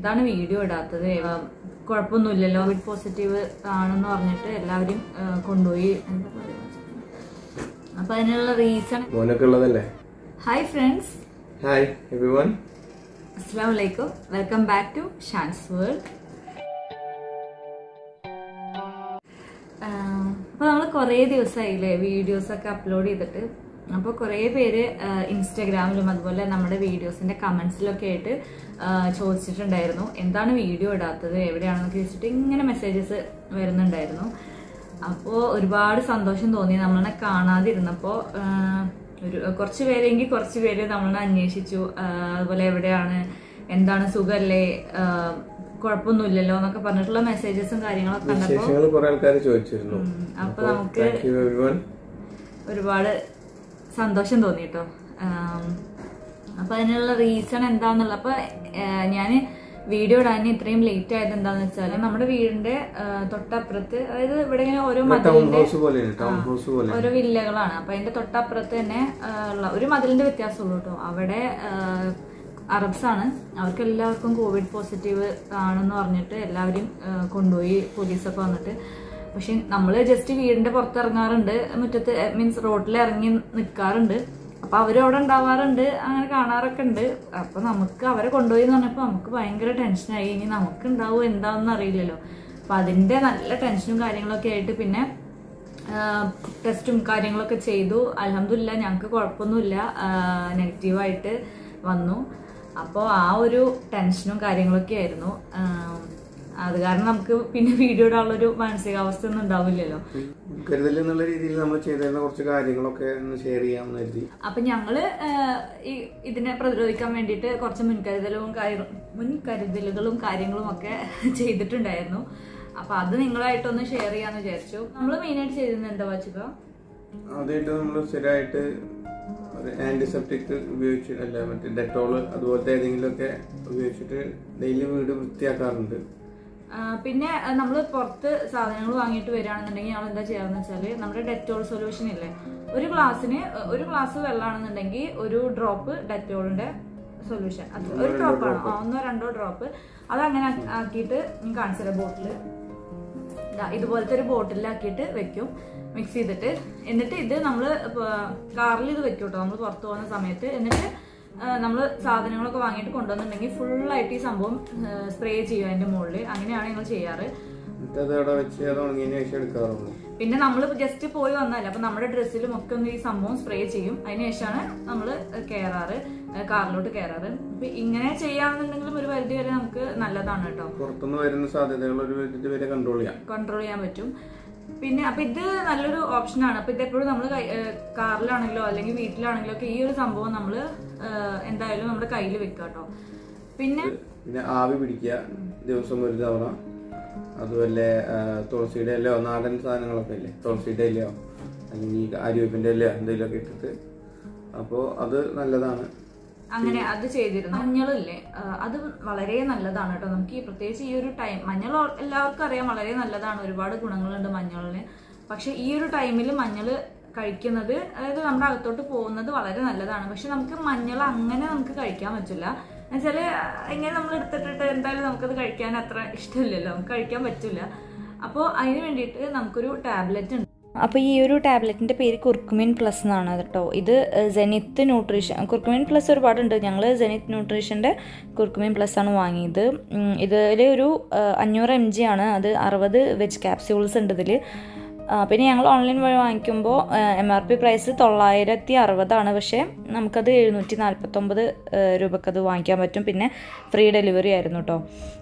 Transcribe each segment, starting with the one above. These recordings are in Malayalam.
ഇതാണ് വീഡിയോ ഇടാത്തത് ആ, കുഴപ്പമൊന്നുമില്ലല്ലോ കോവിഡ് പോസിറ്റീവ് ആണെന്ന് പറഞ്ഞിട്ട് എല്ലാവരും ആ, കൊണ്ടുപോയി എന്താ പറയുക അപ്പൊ അതിനുള്ള റീസൺ മോനൊക്കെ ഉള്ളതല്ലേ hi friends hi everyone അസ്സാം വലൈക്കും welcome back to Shan's world അപ്പോൾ നമ്മൾ കുറേ ദിവസമായില്ലേ വീഡിയോസ് ഒക്കെ അപ്ലോഡ് ചെയ്തിട്ട് അപ്പോൾ കുറേ പേര് ആഹ് ഇൻസ്റ്റാഗ്രാമിലും അതുപോലെ നമ്മുടെ വീഡിയോസിന്റെ കമന്റ്സിലൊക്കെ ആയിട്ട് ആഹ് ചോദിച്ചിട്ടുണ്ടായിരുന്നു എന്താണ് വീഡിയോ ഇടാത്തത് എവിടെയാണെന്നൊക്കെ ചോദിച്ചിട്ട് ഇങ്ങനെ മെസ്സേജസ് വരുന്നുണ്ടായിരുന്നു അപ്പോൾ ഒരുപാട് സന്തോഷം തോന്നി നമ്മളെ കാണാതിരുന്നപ്പോൾ ഒരു കുറച്ച് പേരെങ്കിൽ കുറച്ച് പേര് നമ്മളെ അന്വേഷിച്ചു ആഹ് അതുപോലെ എവിടെയാണ് എന്താണ് സുഖല്ലേ ആഹ് കുഴപ്പമൊന്നുമില്ലല്ലോ എന്നൊക്കെ പറഞ്ഞിട്ടുള്ള മെസ്സേജസും കാര്യങ്ങളൊക്കെ കണ്ടപ്പോൾ വിശേഷങ്ങൾ കുറെ ആൾക്കാർ ചോദിച്ചിരുന്നു അപ്പൊ നമുക്ക് താങ്ക് യു എവ്രി വൺ ഒരുപാട് സന്തോഷം തോന്നി കേട്ടോ അപ്പൊ അതിനുള്ള റീസൺ എന്താന്നുള്ള അപ്പൊ ഞാൻ വീഡിയോ ഇടാൻ ഇത്രയും ലേറ്റ് ആയത് എന്താന്ന് വെച്ചാൽ നമ്മുടെ വീടിന്റെ ആ, തൊട്ടപ്പുറത്ത് അതായത് ഇവിടെ ഇങ്ങനെ ഓരോ ടൗൺ മതിലിന്റെ ഹൗസ് പോലെയാണ് ടൗൺ ഹൗസ് പോലെ ഓരോ വില്ലകളാണ് അപ്പൊ അതിന്റെ തൊട്ടപ്പുറത്ത് തന്നെ ആ, ഉള്ള ഒരു മതിലിന്റെ വ്യത്യാസമുള്ളൂ കേട്ടോ അവിടെ അറബ്സ് ആണ് അവർക്ക് എല്ലാവർക്കും കോവിഡ് പോസിറ്റീവ് ആണെന്ന് പറഞ്ഞിട്ട് എല്ലാവരും ആ, കൊണ്ടുപോയി പോലീസൊക്കെ വന്നിട്ട് പക്ഷെ നമ്മൾ ജസ്റ്റ് വീടിന്റെ പുറത്തിറങ്ങാറുണ്ട് മുറ്റത്ത് മീൻസ് റോഡിൽ ഇറങ്ങി നിൽക്കാറുണ്ട് അപ്പൊ അവരും അവിടെ ഉണ്ടാവാറുണ്ട് അങ്ങനെ കാണാറൊക്കെ ഉണ്ട് അപ്പൊ നമുക്ക് അവരെ കൊണ്ടുപോയി എന്ന് പറഞ്ഞപ്പോ നമുക്ക് ഭയങ്കര ടെൻഷനായി ഇനി നമുക്ക് ഉണ്ടാവും എന്താണെന്ന് അറിയില്ലല്ലോ അപ്പൊ അതിന്റെ നല്ല ടെൻഷനും കാര്യങ്ങളൊക്കെ ആയിട്ട് പിന്നെ ടെസ്റ്റും കാര്യങ്ങളൊക്കെ ചെയ്തു അലഹമില്ല ഞങ്ങൾക്ക് കുഴപ്പമൊന്നുമില്ല നെഗറ്റീവായിട്ട് വന്നു അപ്പോൾ ആ ഒരു ടെൻഷനും കാര്യങ്ങളൊക്കെ ആയിരുന്നു ആഹ് അത് കാരണം നമുക്ക് പിന്നെ വീഡിയോ ഇടാനുള്ളൊരു മാനസികാവസ്ഥ ഒന്നും ഉണ്ടാവില്ലല്ലോ കരുതൽ എന്നുള്ള രീതിയിൽ നമ്മൾ ചെയ്തിരുന്ന കുറച്ച് കാര്യങ്ങളൊക്കെ ഒന്ന് ഷെയർ ചെയ്യാമെന്ന് കരുതി അപ്പൊ ഞങ്ങള് ആഹ്, ഈ ഇതിനെ പ്രതിരോധിക്കാൻ വേണ്ടിയിട്ട് കുറച്ച് മുൻകരുതലും കാര്യ- മുൻകരുതലുകളും കാര്യങ്ങളും ഒക്കെ ചെയ്തിട്ടുണ്ടായിരുന്നു അപ്പൊ അത് നിങ്ങളായിട്ടൊന്ന് ഷെയർ ചെയ്യാന്ന് വിചാരിച്ചു നമ്മൾ മെയിനായിട്ട് ചെയ്തിരുന്നത് എന്താ വെച്ചിപ്പോ ആദ്യമായിട്ട് നമ്മൾ സ്ഥിരമായിട്ട് ഒരു ആന്റിസെപ്റ്റിക് ഉപയോഗിച്ച് അല്ല മറ്റേ ഡെറ്റോള് അതുപോലത്തെ ഏതെങ്കിലുമൊക്കെ ഉപയോഗിച്ചിട്ട് ഡെയിലി വീട് വൃത്തിയാക്കാറുണ്ട് ആ, പിന്നെ നമ്മൾ പുറത്ത് സാധനങ്ങൾ വാങ്ങിയിട്ട് വരികയാണെന്നുണ്ടെങ്കിൽ ഞങ്ങൾ എന്താ ചെയ്യാന്ന് വെച്ചാൽ നമ്മുടെ ഡെറ്റോൾ സൊല്യൂഷൻ ഇല്ലേ ഒരു ഗ്ലാസ്സിന് ഒരു ഗ്ലാസ് വെള്ളമാണെന്നുണ്ടെങ്കിൽ ഒരു ഡ്രോപ്പ് ഡെറ്റോളിന്റെ സൊല്യൂഷൻ ഒരു ഡ്രോപ്പാണ് ഒന്നോ രണ്ടോ ഡ്രോപ്പ് അത് അങ്ങനെ ആക്കിയിട്ട് ഞാൻ കാണിച്ചുതരാം ബോട്ടിൽ ഇതുപോലത്തെ ഒരു ബോട്ടിലാക്കിയിട്ട് വെക്കും മിക്സ് ചെയ്തിട്ട് എന്നിട്ട് ഇത് നമ്മൾ കാറിൽ ഇത് വെക്കും കേട്ടോ നമ്മൾ പുറത്ത് പോകുന്ന സമയത്ത് എന്നിട്ട് നമ്മൾ സാധനങ്ങളൊക്കെ വാങ്ങിയിട്ട് കൊണ്ടുവന്നിട്ടുണ്ടെങ്കിൽ ഫുള്ളായിട്ട് ഈ സംഭവം സ്പ്രേ ചെയ്യും അതിന്റെ മുകളിൽ അങ്ങനെയാണ് ഞങ്ങൾ ചെയ്യാറ് എന്നിട്ട് അത് അവിടെ വെച്ച് അത് ഉണങ്ങിയതിന് ശേഷം എടുക്കാറുള്ളൂ പിന്നെ നമ്മൾ ജസ്റ്റ് പോയി വന്നതല്ല അപ്പൊ നമ്മുടെ ഡ്രസ്സിലും ഒക്കെ ഒന്ന് ഈ സംഭവം സ്പ്രേ ചെയ്യും അതിനുശേഷമാണ് നമ്മൾ കയറാറ് കാറിലോട്ട് കയറാറ് അപ്പൊ ഇങ്ങനെ ചെയ്യാന്നുണ്ടെങ്കിലും ഒരു പരിധി വരെ നമുക്ക് നല്ലതാണ് കേട്ടോ പുറത്തുനിന്ന് വരുന്ന സാധ്യതകൾ ഒരു വിധത്തിൽ വരെ കൺട്രോൾ ചെയ്യാം കൺട്രോൾ ചെയ്യാൻ പറ്റും പിന്നെ അപ്പൊ ഇത് നല്ലൊരു ഓപ്ഷനാണ് അപ്പൊ ഇതെപ്പോഴും നമ്മൾ കാറിലാണെങ്കിലോ അല്ലെങ്കിൽ വീട്ടിലാണെങ്കിലോ ഒക്കെ ഈ ഒരു സംഭവം നമ്മൾ എന്തായാലും നമ്മുടെ കയ്യിൽ വെക്കുക കേട്ടോ പിന്നെ പിന്നെ ആവി പിടിക്കുക ദിവസം ഒരു തവണ അതുപോലെ ആ, തുളസിയുടെ ഇലയോ നാടൻ സാധനങ്ങളൊക്കെ ഇല്ലേ തുളസിയുടെ ഇലയോ അല്ലെങ്കിൽ ആര്യവേപ്പിന്റെ ഇലയോ എന്തെങ്കിലുമൊക്കെ ഇട്ടിട്ട് അപ്പോൾ അത് നല്ലതാണ് അങ്ങനെ അത് ചെയ്തിരുന്നു മഞ്ഞളില്ലേ ആ, അത് വളരെ നല്ലതാണ് കേട്ടോ നമുക്ക് ഈ പ്രത്യേകിച്ച് ഈ ഒരു ടൈം മഞ്ഞൾ ഓ- എല്ലാവർക്കും അറിയാം വളരെ നല്ലതാണ് ഒരുപാട് ഗുണങ്ങളുണ്ട് മഞ്ഞളിന് പക്ഷെ ഈ ഒരു ടൈമിൽ മഞ്ഞൾ കഴിക്കുന്നത് അതായത് നമ്മുടെ അകത്തോട്ട് പോകുന്നത് വളരെ നല്ലതാണ് പക്ഷെ നമുക്ക് മഞ്ഞൾ അങ്ങനെ നമുക്ക് കഴിക്കാൻ പറ്റില്ല എന്നുവെച്ചാല് എങ്ങനെ നമ്മൾ എടുത്തിട്ടിട്ട് എന്തായാലും നമുക്കത് കഴിക്കാൻ അത്ര ഇഷ്ടമില്ലല്ലോ നമുക്ക് കഴിക്കാൻ പറ്റില്ല അപ്പോൾ അതിന് വേണ്ടിയിട്ട് നമുക്കൊരു ടാബ്ലറ്റ് ഉണ്ട് അപ്പോൾ ഈ ഒരു ടാബ്ലറ്റിൻ്റെ പേര് കുർക്കുമിൻ പ്ലസ് എന്നാണ് കേട്ടോ ഇത് ജെനിത്ത് ന്യൂട്രീഷൻ കുർക്കുമിൻ പ്ലസ് ഒരുപാടുണ്ട് ഞങ്ങൾ ജെനിത്ത് ന്യൂട്രീഷൻ്റെ കുർക്കുമിൻ പ്ലസ് ആണ് വാങ്ങിയത് ഇതിൽ ഒരു ആ, അഞ്ഞൂറ് എം ജി ആണ് അത് അറുപത് വെജ് ക്യാപ്സ്യൂൾസ് ഉണ്ട് ഇതിൽ പിന്നെ ഞങ്ങൾ ഓൺലൈൻ വഴി വാങ്ങിക്കുമ്പോൾ എം ആർ പി പ്രൈസ് തൊള്ളായിരത്തി അറുപതാണ് പക്ഷേ നമുക്കത് എഴുന്നൂറ്റി നാൽപ്പത്തൊമ്പത് രൂപക്കത് വാങ്ങിക്കാൻ പറ്റും പിന്നെ ഫ്രീ ഡെലിവറി ആയിരുന്നു കേട്ടോ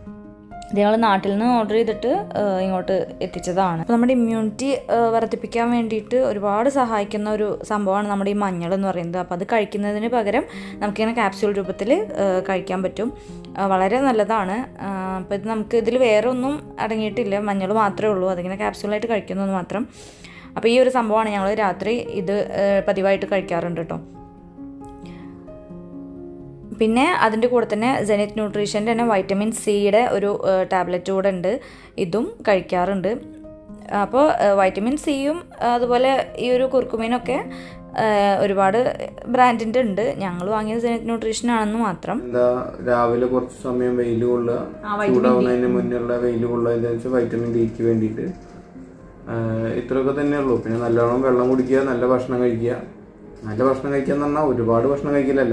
ഇത് ഞങ്ങൾ നാട്ടിൽ നിന്ന് ഓർഡർ ചെയ്തിട്ട് ആ, ഇങ്ങോട്ട് എത്തിച്ചതാണ് അപ്പോൾ നമ്മുടെ ഇമ്മ്യൂണിറ്റി വർദ്ധിപ്പിക്കാൻ വേണ്ടിയിട്ട് ഒരുപാട് സഹായിക്കുന്ന ഒരു സംഭവമാണ് നമ്മുടെ ഈ മഞ്ഞൾ എന്ന് പറയുന്നത് അപ്പോൾ അത് കഴിക്കുന്നതിന് പകരം നമുക്കിങ്ങനെ ക്യാപ്സ്യൂൾ രൂപത്തിൽ ആ, കഴിക്കാൻ പറ്റും ആ, വളരെ നല്ലതാണ് അപ്പോൾ ഇത് നമുക്ക് ഇതിൽ വേറെ ഒന്നും അടങ്ങിയിട്ടില്ല മഞ്ഞൾ മാത്രമേ ഉള്ളൂ അതിങ്ങനെ ക്യാപ്സ്യൂളായിട്ട് കഴിക്കുന്നത് മാത്രം അപ്പോൾ ഈ ഒരു സംഭവമാണ് ഞങ്ങൾ രാത്രി ഇത് ആ, പതിവായിട്ട് കഴിക്കാറുണ്ട് കേട്ടോ പിന്നെ അതിൻ്റെ കൂടെ തന്നെ ജെനിത് ന്യൂട്രീഷൻ്റെ തന്നെ വൈറ്റമിൻ സിയുടെ ഒരു ടാബ്ലറ്റ് കൂടെ ഉണ്ട് ഇതും കഴിക്കാറുണ്ട് അപ്പോൾ വൈറ്റമിൻ സിയും അതുപോലെ ഈ ഒരു കുർക്കുമീനൊക്കെ ഒരുപാട് ബ്രാൻഡിൻ്റെ ഉണ്ട് ഞങ്ങൾ വാങ്ങിയത് ജെനറ്റ് ന്യൂട്രീഷൻ ആണെന്ന് മാത്രം എന്താ രാവിലെ കുറച്ച് സമയം വെയിൽ കൊള്ളുക ചൂടാവുന്നതിന് മുന്നുള്ള വെയിൽ കൊള്ളുക എന്താ വെച്ചാൽ വൈറ്റമിൻ ഡിക്ക് വേണ്ടിയിട്ട് ആഹ് ഇത്രയൊക്കെ തന്നെ ഉള്ളൂ പിന്നെ നല്ലോണം വെള്ളം കുടിക്കുക നല്ല ഭക്ഷണം കഴിക്കുക നല്ല ഭക്ഷണം കഴിക്കുക എന്ന് പറഞ്ഞാൽ ഒരുപാട് ഭക്ഷണം കഴിക്കലല്ല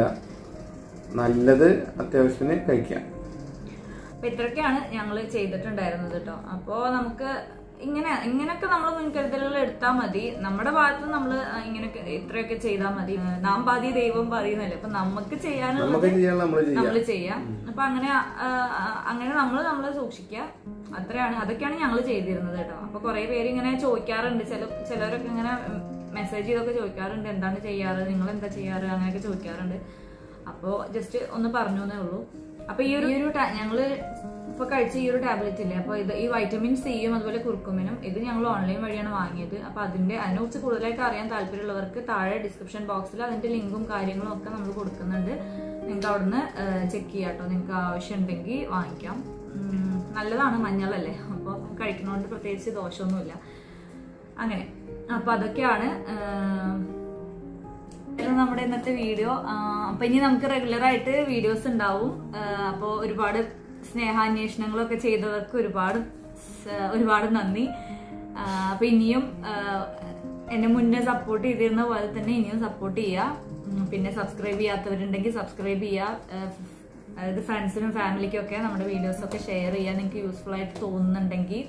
നല്ലത് അത്യാവശ്യത്തിന് കഴിക്കുക അപ്പൊ ഇത്രയൊക്കെയാണ് ഞങ്ങൾ ചെയ്തിട്ടുണ്ടായിരുന്നത് കേട്ടോ അപ്പോൾ നമുക്ക് ഇങ്ങനെ ഇങ്ങനെയൊക്കെ നമ്മൾ മുൻകരുതലുകൾ എടുത്താൽ മതി നമ്മുടെ ഭാഗത്ത് നമ്മൾ ഇങ്ങനെയൊക്കെ ഇത്രയൊക്കെ ചെയ്താൽ മതി നാം പാതി ദൈവം പാതി എന്നല്ലേ അപ്പൊ നമുക്ക് ചെയ്യാനുള്ളത് നമുക്ക് ചെയ്യാൻ നമ്മൾ ചെയ്യാം നമ്മൾ ചെയ്യാം അപ്പൊ അങ്ങനെ ആ, ആ, അങ്ങനെ നമ്മൾ നമ്മളെ സൂക്ഷിക്കുക അത്രയാണ് അതൊക്കെയാണ് ഞങ്ങൾ ചെയ്തിരുന്നത് കേട്ടോ അപ്പൊ കുറെ പേര് ഇങ്ങനെ ചോദിക്കാറുണ്ട് ചില ചിലരൊക്കെ ഇങ്ങനെ മെസ്സേജ് ചെയ്തൊക്കെ ചോദിക്കാറുണ്ട് എന്താണ് ചെയ്യാറ് നിങ്ങൾ എന്താ ചെയ്യാറ് അങ്ങനെയൊക്കെ ചോദിക്കാറുണ്ട് അപ്പോൾ ജസ്റ്റ് ഒന്ന് പറഞ്ഞു എന്നേ ഉള്ളൂ അപ്പൊ ഈ ഒരു ഈ ഒരു ടാ- ഞങ്ങള് ഇപ്പൊ കഴിച്ച ഈ ഒരു ടാബ്ലറ്റ് ഇല്ലേ അപ്പൊ ഇത് ഈ വൈറ്റമിൻ സിയും അതുപോലെ കുറുക്കുമിനും ഇത് ഞങ്ങൾ ഓൺലൈൻ വഴിയാണ് വാങ്ങിയത് അപ്പൊ അതിന്റെ അതിനെക്കുറിച്ച് കൂടുതലായിട്ട് അറിയാൻ താല്പര്യമുള്ളവർക്ക് താഴെ ഡിസ്ക്രിപ്ഷൻ ബോക്സിൽ അതിന്റെ ലിങ്കും കാര്യങ്ങളും ഒക്കെ നമ്മൾ കൊടുക്കുന്നുണ്ട് നിങ്ങൾക്ക് അവിടുന്ന് ചെക്ക് ചെയ്യാം കേട്ടോ നിങ്ങൾക്ക് ആവശ്യമുണ്ടെങ്കിൽ വാങ്ങിക്കാം ഉം, നല്ലതാണ് മഞ്ഞളല്ലേ അപ്പോൾ കഴിക്കുന്നതുകൊണ്ട് പ്രത്യേകിച്ച് ദോഷമൊന്നുമില്ല അങ്ങനെ അപ്പൊ അതൊക്കെയാണ് ആഹ്, ഇതായിരുന്നു നമ്മുടെ ഇന്നത്തെ വീഡിയോ അപ്പൊ ഇനി നമുക്ക് റെഗുലർ ആയിട്ട് വീഡിയോസ് ഉണ്ടാവും അപ്പോൾ ഒരുപാട് സ്നേഹാന്വേഷണങ്ങളൊക്കെ ചെയ്തവർക്ക് ഒരുപാട് സ- ഒരുപാട് നന്ദി ആ, അപ്പൊ ഇനിയും ആ, എന്നെ മുന്നേ സപ്പോർട്ട് ചെയ്തിരുന്ന പോലെ തന്നെ ഇനിയും സപ്പോർട്ട് ചെയ്യുക ഉം, പിന്നെ സബ്സ്ക്രൈബ് ചെയ്യാത്തവരുണ്ടെങ്കിൽ സബ്സ്ക്രൈബ് ചെയ്യുക ആ, അതായത് ഫ്രണ്ട്സിനും ഫാമിലിക്കും ഒക്കെ നമ്മുടെ വീഡിയോസ് ഒക്കെ ഷെയർ ചെയ്യാൻ നിങ്ങൾക്ക് യൂസ്ഫുൾ ആയിട്ട് തോന്നുന്നുണ്ടെങ്കിൽ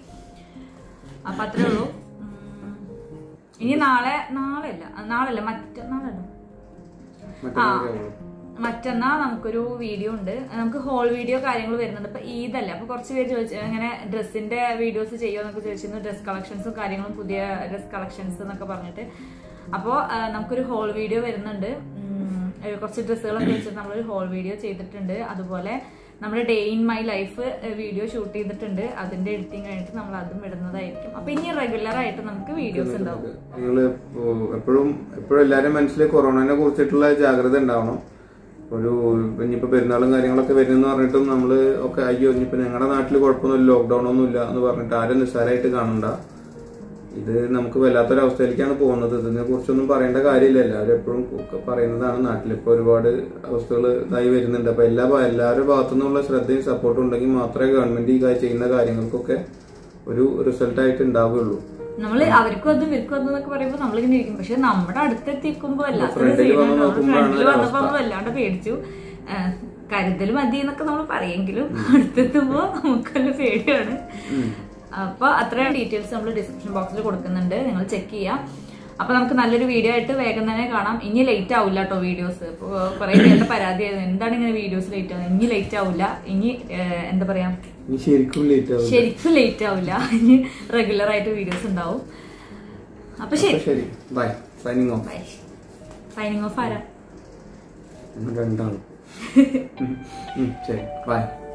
അപ്പൊ അത്രേ ഉള്ളൂ ഉം. ഇനി നാളെ നാളെ അല്ല നാളെ അല്ല മറ്റ നാളെ അല്ല മറ്റേ ആ കാര്യങ്ങള്. മറ്റന്നാ നമുക്കൊരു വീഡിയോ ഉണ്ട് നമുക്ക് ഹോൾ വീഡിയോ കാര്യങ്ങൾ വരുന്നുണ്ട് ഇപ്പൊ ഈദല്ലേ അപ്പൊ കുറച്ച് പേര് ചോദിച്ചു ഇങ്ങനെ ഡ്രസ്സിന്റെ വീഡിയോസ് ചെയ്യുമോ എന്നൊക്കെ ചോദിച്ചിരുന്നു ഡ്രസ് കളക്ഷൻസും കാര്യങ്ങളും പുതിയ ഡ്രസ് കളക്ഷൻസ് എന്നൊക്കെ പറഞ്ഞിട്ട് അപ്പോൾ നമുക്കൊരു ഹോൾ വീഡിയോ വരുന്നുണ്ട് ഉം, ഒരു കുറച്ച് ഡ്രസ്സുകളൊക്കെ വെച്ചിട്ട് നമ്മളൊരു ഹോൾ വീഡിയോ ചെയ്തിട്ടുണ്ട് അതുപോലെ നമ്മുടെ day in my life video shoot ചെയ്തിട്ടുണ്ട് അതിന്റെ എഡിറ്റിംഗ് കഴിഞ്ഞിട്ട് നമ്മൾ അതും ഇടുന്നതായിരിക്കും അപ്പൊ ഇനി റെഗുലർ ആയിട്ട് നമുക്ക് വീഡിയോസ് ഉണ്ടാവും നിങ്ങൾ എപ്പോഴും എപ്പോഴും എല്ലാവരും മനസ്സിൽ കൊറോണനെ കുറിച്ചിട്ടുള്ള ജാഗ്രത ഉണ്ടാവണം ഒരു ഇനിയിപ്പോ പെരുന്നാളും കാര്യങ്ങളൊക്കെ വരുന്നെന്ന് പറഞ്ഞിട്ടും നമ്മൾ ഒക്കെ അയ്യോ ഇനിയിപ്പോ ഞങ്ങളുടെ നാട്ടിൽ കുഴപ്പമൊന്നുമില്ല ലോക്ക്ഡൌൺ ഒന്നും ഇല്ല എന്ന് പറഞ്ഞിട്ട് ആരും നിസ്സാരമായിട്ട് കാണണ്ട ഇത് നമുക്ക് വല്ലാത്തൊരവസ്ഥയിലേക്കാണ് പോകുന്നത് ഇതിനെ കുറിച്ചൊന്നും പറയേണ്ട കാര്യമില്ല എല്ലാവരും എപ്പോഴും പറയുന്നതാണ് നാട്ടിൽ ഇപ്പൊ ഒരുപാട് അവസ്ഥകൾ ഇതായി വരുന്നുണ്ട് അപ്പൊ എല്ലാ ഭാ- എല്ലാവരുടെ ഭാഗത്തു നിന്നുള്ള ശ്രദ്ധയും സപ്പോർട്ടും ഉണ്ടെങ്കിൽ മാത്രമേ ഗവൺമെന്റ് ഈ കാ- ചെയ്യുന്ന കാര്യങ്ങൾക്കൊക്കെ ഒരു റിസൾട്ട് ആയിട്ട് ഉണ്ടാവുകയുള്ളൂ നമ്മള് അവർക്കും അത് ഇവർക്കും അത് എന്നൊക്കെ പറയുമ്പോ നമ്മളിങ്ങനെ ഇരിക്കും പക്ഷെ നമ്മുടെ അടുത്തെത്തിക്കുമ്പോ വല്ലാത്തൊരു ഫ്രണ്ടില് scene വന്ന് ആണ്. നമ്മള് നോക്കുമ്പോഴാണ് ഫ്രണ്ടില് ഒരു വന്നപ്പോ അവസ്ഥ. നമ്മള് വല്ലാണ്ട് പേടിച്ചു ആ, കരുതൽ മതി എന്നൊക്കെ നമ്മൾ പറയെങ്കിലും അടുത്തെത്തുമ്പോ നമുക്കല്ല പേടിയാണ് അപ്പൊ അത്രയും ഡീറ്റെയിൽസ് നമ്മൾ ഡിസ്ക്രിപ്ഷൻ ബോക്സിൽ കൊടുക്കുന്നുണ്ട് നിങ്ങൾ ചെക്ക് ചെയ്യാം അപ്പൊ നമുക്ക് നല്ലൊരു വീഡിയോ ആയിട്ട് വേഗം തന്നെ കാണാം ഇനി ലേറ്റ് ആവില്ല കേട്ടോ വീഡിയോസ് ഇപ്പൊ കുറെ പേരുടെ പരാതിയായിരുന്നു എന്താണ് ഇങ്ങനെ വീഡിയോസ് ലേറ്റ് ആവുന്നത് ഇനി ലേറ്റ് ആവില്ല ഇനി ഏഹ്, എന്താ പറയാ ഇനി ശരിക്കും ലേറ്റ് ആവും ശരിക്കും ലേറ്റ് ആവില്ല ഇനി റെഗുലർ ആയിട്ട് വീഡിയോസ് ഉണ്ടാവും അപ്പൊ ശരി അപ്പൊ ശരി bye signing off bye signing off ആരാ രണ്ടാണ് ഉം, ഉം, ശരി ബൈ